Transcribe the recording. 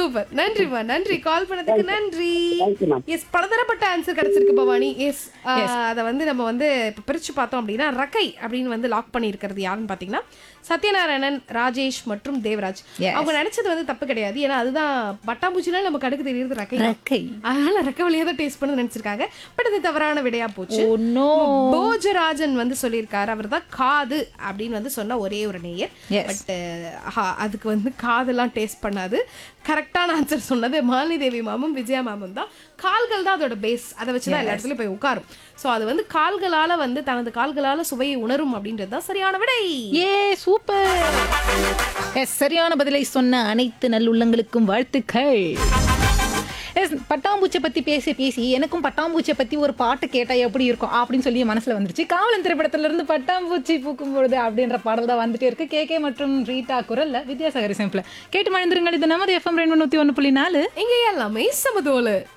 Super நன்றிமா நன்றி call பண்ணதுக்கு நன்றி தேங்க்யூ மேம் எஸ் பலதரப்பட்ட ஆன்சர் கிடைச்சிருக்கு பவானி எஸ் அதை வந்து நம்ம வந்து இப்போ பிரிச்சு பார்த்தோம் அப்படின்னா ரக்கை அப்படின்னு வந்து லாக் பண்ணியிருக்கிறது யாருன்னு பார்த்தீங்கன்னா சத்யநாராயணன் ராஜேஷ் மற்றும் தேவராஜ் Yes. அவங்க நினைச்சது வந்து தப்பு கிடையாது ஏன்னா அதுதான் பட்டாம்பூச்சினால நம்ம கடுக்கு தெரியுது ரக்கை தான். ரக்கை. அதனால ரக்க வழியா தான் டேஸ்ட் பண்ண நினைச்சிருக்காங்க பட் அது தவறான விடையா போச்சு ஓ நோ போஜராஜன் வந்து சொல்லியிருக்காரு அவர் தான் காது அப்படின்னு வந்து சொன்ன ஒரே ஒரு நேயர் Yes. பட் அதுக்கு வந்து காதெல்லாம் டேஸ்ட் பண்ணாது கரெக்டான ஆன்சர் சொன்னது மாலினி தேவி மாமும் விஜயா மாமும் தான் கால்கள் தான் அதோட பேஸ் அதை வச்சு தான் எல்லா இடத்துலயும் போய் உட்காரும் ஸோ அது வந்து கால்களால வந்து தனது கால்களால சுவையை உணரும் அப்படின்றது தான் சரியான விடை ஏ சூப்பர் எஸ் சரியான பதிலை சொன்ன அனைத்து நல்லுள்ளங்களுக்கும் வாழ்த்துக்கள் எஸ் பட்டாம்பூச்சை பத்தி பேசி பேசி எனக்கும் பட்டாம்பூச்சை பத்தி ஒரு பாட்டு கேட்டா எப்படி இருக்கும் அப்படின்னு சொல்லி என் மனசுல வந்துருச்சு காவலன் திரைப்படத்துல இருந்து பட்டாம்பூச்சி பூக்கும் பொழுது அப்படின்ற பாடல் தான் வந்துட்டே இருக்கு கே கே மற்றும் ரீட்டா குரல்ல வித்யாசாகர் சிம்பிள் கேட்டு மழந்துருங்கள் இது நமது எஃப்எம் ரெண்டு நூத்தி ஒன்று புள்ளி நாலு இங்க எல்லாமே சமதோலு